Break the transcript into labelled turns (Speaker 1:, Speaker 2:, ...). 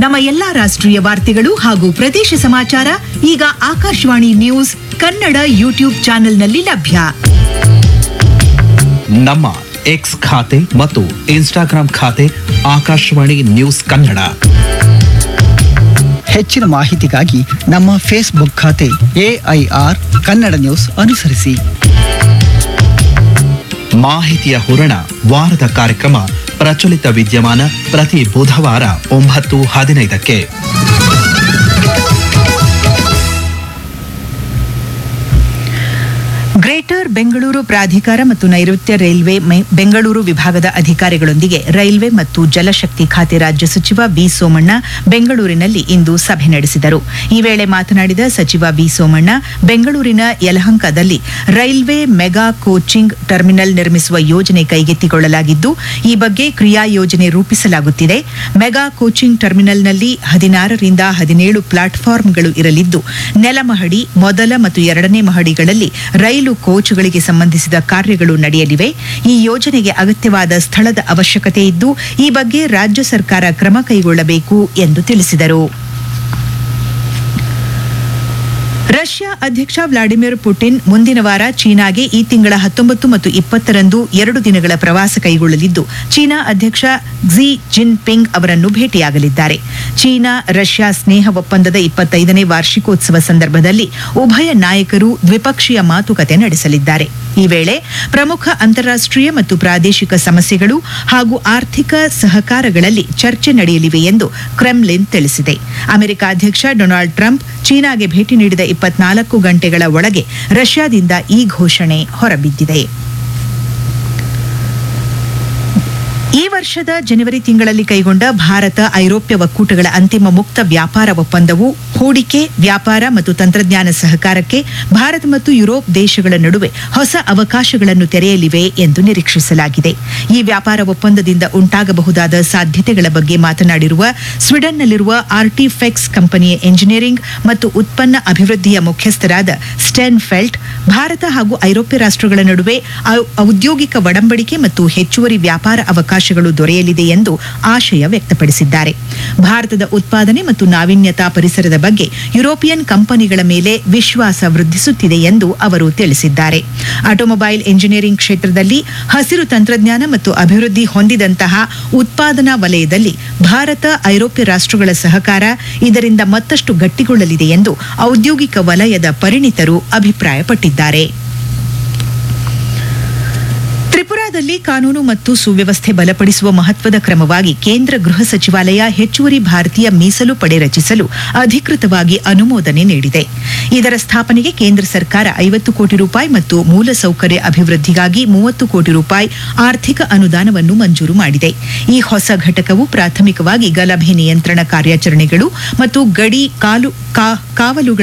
Speaker 1: ನಮ್ಮ ಎಲ್ಲಾ ರಾಷ್ಟ್ರೀಯ ವಾರ್ತೆಗಳು ಹಾಗೂ ಪ್ರದೇಶ ಸಮಾಚಾರ ಈಗ ಆಕಾಶವಾಣಿ ನ್ಯೂಸ್ ಕನ್ನಡ ಯೂಟ್ಯೂಬ್ ಚಾನೆಲ್ನಲ್ಲಿ ಲಭ್ಯ
Speaker 2: ನಮ್ಮ ಎಕ್ಸ್ ಖಾತೆ ಮತ್ತು ಇನ್ಸ್ಟಾಗ್ರಾಂ ಖಾತೆ ಆಕಾಶವಾಣಿ ನ್ಯೂಸ್ ಕನ್ನಡ
Speaker 3: ಹೆಚ್ಚಿನ ಮಾಹಿತಿಗಾಗಿ ನಮ್ಮ ಫೇಸ್ಬುಕ್ ಖಾತೆ ಎಐಆರ್ ಕನ್ನಡ ನ್ಯೂಸ್ ಅನುಸರಿಸಿ
Speaker 2: ಮಾಹಿತಿಯ ಹೂರಣ ವಾರದ ಕಾರ್ಯಕ್ರಮ ಪ್ರಚಲಿತ ವಿದ್ಯಮಾನ ಪ್ರತಿ ಬುಧವಾರ ಒಂಬತ್ತು ಹದಿನೈದಕ್ಕೆ
Speaker 1: ಗ್ರೇಟರ್ ಬೆಂಗಳೂರು ಪ್ರಾಧಿಕಾರ ಮತ್ತು ನೈಋತ್ಯ ರೈಲ್ವೆ ಮೆ- ಬೆಂಗಳೂರು ವಿಭಾಗದ ಅಧಿಕಾರಿಗಳೊಂದಿಗೆ ರೈಲ್ವೆ ಮತ್ತು ಜಲಶಕ್ತಿ ಖಾತೆ ರಾಜ್ಯ ಸಚಿವ ಬಿ ಸೋಮಣ್ಣ ಬೆಂಗಳೂರಿನಲ್ಲಿ ಇಂದು ಸಭೆ ನಡೆಸಿದರು ಈ ವೇಳೆ ಮಾತನಾಡಿದ ಸಚಿವ ಬಿ ಸೋಮಣ್ಣ ಬೆಂಗಳೂರಿನ ಯಲಹಂಕದಲ್ಲಿ ರೈಲ್ವೆ ಮೆಗಾ ಕೋಚಿಂಗ್ ಟರ್ಮಿನಲ್ ನಿರ್ಮಿಸುವ ಯೋಜನೆ ಕೈಗೆತ್ತಿಕೊಳ್ಳಲಾಗಿದ್ದು ಈ ಬಗ್ಗೆ ಕ್ರಿಯಾ ಯೋಜನೆ ರೂಪಿಸಲಾಗುತ್ತಿದೆ ಮೆಗಾ ಕೋಚಿಂಗ್ ಟರ್ಮಿನಲ್ನಲ್ಲಿ ಹದಿನಾರರಿಂದ ಹದಿನೇಳು ಪ್ಲಾಟ್ಫಾರ್ಮ್ಗಳು ಇರಲಿದ್ದು ನೆಲಮಹಡಿ ಮೊದಲ ಮತ್ತು ಎರಡನೇ ಮಹಡಿಗಳಲ್ಲಿ ರೈಲು ಕೋಚ್ಗಳಿಗೆ ಸಂಬಂಧಿಸಿದ ಕಾರ್ಯಗಳು ನಡೆಯಲಿವೆ ಈ ಯೋಜನೆಗೆ ಅಗತ್ಯವಾದ ಸ್ಥಳದ ಅವಶ್ಯಕತೆ ಇದ್ದು ಈ ಬಗ್ಗೆ ರಾಜ್ಯ ಸರ್ಕಾರ ಕ್ರಮ ಕೈಗೊಳ್ಳಬೇಕು ಎಂದು ತಿಳಿಸಿದರು ರಷ್ಯಾ ಅಧ್ಯಕ್ಷ ವ್ಲಾಡಿಮಿರ್ ಪುಟಿನ್ ಮುಂದಿನ ವಾರ ಚೀನಾಗೆ ಈ ತಿಂಗಳ ಹತ್ತೊಂಬತ್ತು ಮತ್ತು ಇಪ್ಪತ್ತರಂದು ಎರಡು ದಿನಗಳ ಪ್ರವಾಸ ಕೈಗೊಳ್ಳಲಿದ್ದು ಚೀನಾ ಅಧ್ಯಕ್ಷ ಕ್ಸಿ ಜಿನ್ಪಿಂಗ್ ಅವರನ್ನು ಭೇಟಿಯಾಗಲಿದ್ದಾರೆ ಚೀನಾ ರಷ್ಯಾ ಸ್ನೇಹ ಒಪ್ಪಂದದ ಇಪ್ಪತ್ತೈದನೇ ವಾರ್ಷಿಕೋತ್ಸವ ಸಂದರ್ಭದಲ್ಲಿ ಉಭಯ ನಾಯಕರು ದ್ವಿಪಕ್ಷೀಯ ಮಾತುಕತೆ ನಡೆಸಲಿದ್ದಾರೆ ಈ ವೇಳೆ ಪ್ರಮುಖ ಅಂತಾರಾಷ್ಟ್ರೀಯ ಮತ್ತು ಪ್ರಾದೇಶಿಕ ಸಮಸ್ಯೆಗಳು ಹಾಗೂ ಆರ್ಥಿಕ ಸಹಕಾರಗಳಲ್ಲಿ ಚರ್ಚೆ ನಡೆಯಲಿವೆ ಎಂದು ಕ್ರೆಮ್ಲಿನ್ ತಿಳಿಸಿದೆ ಅಮೆರಿಕ ಅಧ್ಯಕ್ಷ ಡೊನಾಲ್ಡ್ ಟ್ರಂಪ್ ಚೀನಾಗೆ ಭೇಟಿ ನೀಡಿದ ಇಪ್ಪತ್ನಾಲ್ಕು ಗಂಟೆಗಳ ಒಳಗೆ ರಷ್ಯಾದಿಂದ ಈ ಘೋಷಣೆ ಹೊರಬಿದ್ದಿದೆ ಈ ವರ್ಷದ ಜನವರಿ ತಿಂಗಳಲ್ಲಿ ಕೈಗೊಂಡ ಭಾರತ ಐರೋಪ್ಯ ಒಕ್ಕೂಟಗಳ ಅಂತಿಮ ಮುಕ್ತ ವ್ಯಾಪಾರ ಒಪ್ಪಂದವು ಹೂಡಿಕೆ ವ್ಯಾಪಾರ ಮತ್ತು ತಂತ್ರಜ್ಞಾನ ಸಹಕಾರಕ್ಕೆ ಭಾರತ ಮತ್ತು ಯುರೋಪ್ ದೇಶಗಳ ನಡುವೆ ಹೊಸ ಅವಕಾಶಗಳನ್ನು ತೆರೆಯಲಿವೆ ಎಂದು ನಿರೀಕ್ಷಿಸಲಾಗಿದೆ ಈ ವ್ಯಾಪಾರ ಒಪ್ಪಂದದಿಂದ ಉಂಟಾಗಬಹುದಾದ ಸಾಧ್ಯತೆಗಳ ಬಗ್ಗೆ ಮಾತನಾಡಿರುವ ಸ್ವೀಡನ್ನಲ್ಲಿರುವ ಆರ್ಟಿಫೆಕ್ಸ್ ಕಂಪನಿಯ ಎಂಜಿನಿಯರಿಂಗ್ ಮತ್ತು ಉತ್ಪನ್ನ ಅಭಿವೃದ್ಧಿಯ ಮುಖ್ಯಸ್ಥರಾದ ಸ್ಟೆನ್ ಫೆಲ್ಟ್ ಭಾರತ ಹಾಗೂ ಐರೋಪ್ಯ ರಾಷ್ಟ್ರಗಳ ನಡುವೆ ಔ- ಔದ್ಯೋಗಿಕ ಒಡಂಬಡಿಕೆ ಮತ್ತು ಹೆಚ್ಚುವರಿ ವ್ಯಾಪಾರ ಅವಕಾಶಗಳು ದೊರೆಯಲಿದೆ ಎಂದು ಆಶಯ ವ್ಯಕ್ತಪಡಿಸಿದ್ದಾರೆ ಭಾರತದ ಉತ್ಪಾದನೆ ಮತ್ತು ನಾವೀನ್ಯತಾ ಪರಿಸರದ ಬಗ್ಗೆ ಯುರೋಪಿಯನ್ ಕಂಪನಿಗಳ ಮೇಲೆ ವಿಶ್ವಾಸ ವೃದ್ಧಿಸುತ್ತಿದೆ ಎಂದು ಅವರು ತಿಳಿಸಿದ್ದಾರೆ ಆಟೋಮೊಬೈಲ್ ಎಂಜಿನಿಯರಿಂಗ್ ಕ್ಷೇತ್ರದಲ್ಲಿ ಹಸಿರು ತಂತ್ರಜ್ಞಾನ ಮತ್ತು ಅಭಿವೃದ್ಧಿ ಹೊಂದಿದಂತಹ ಉತ್ಪಾದನಾ ವಲಯದಲ್ಲಿ ಭಾರತ ಐರೋಪ್ಯ ರಾಷ್ಟ್ರಗಳ ಸಹಕಾರ ಇದರಿಂದ ಮತ್ತಷ್ಟು ಗಟ್ಟಿಗೊಳ್ಳಲಿದೆ ಎಂದು ಔದ್ಯೋಗಿಕ ವಲಯದ ಪರಿಣಿತರು ಅಭಿಪ್ರಾಯಪಟ್ಟಿದ್ದಾರೆ ತ್ರಿಪುರಾದಲ್ಲಿ ಕಾನೂನು ಮತ್ತು ಸುವ್ಯವಸ್ಥೆ ಬಲಪಡಿಸುವ ಮಹತ್ವದ ಕ್ರಮವಾಗಿ ಕೇಂದ್ರ ಗೃಹ ಸಚಿವಾಲಯ ಹೆಚ್ಚುವರಿ ಭಾರತೀಯ ಮೀಸಲು ಪಡೆ ರಚಿಸಲು ಅಧಿಕೃತವಾಗಿ ಅನುಮೋದನೆ ನೀಡಿದೆ ಇದರ ಸ್ಥಾಪನೆಗೆ ಕೇಂದ್ರ ಸರ್ಕಾರ ಐವತ್ತು ಕೋಟಿ ರೂಪಾಯಿ ಮತ್ತು ಮೂಲಸೌಕರ್ಯ ಅಭಿವೃದ್ಧಿಗಾಗಿ ಮೂವತ್ತು ಕೋಟಿ ರೂಪಾಯಿ ಆರ್ಥಿಕ ಅನುದಾನವನ್ನು ಮಂಜೂರು ಮಾಡಿದೆ ಈ ಹೊಸ ಘಟಕವು ಪ್ರಾಥಮಿಕವಾಗಿ ಗಲಭೆ ನಿಯಂತ್ರಣ ಕಾರ್ಯಾಚರಣೆಗಳು ಮತ್ತು ಗಡಿ ಕಾಲು ಕಾ- ಕಾವಲುಗಳ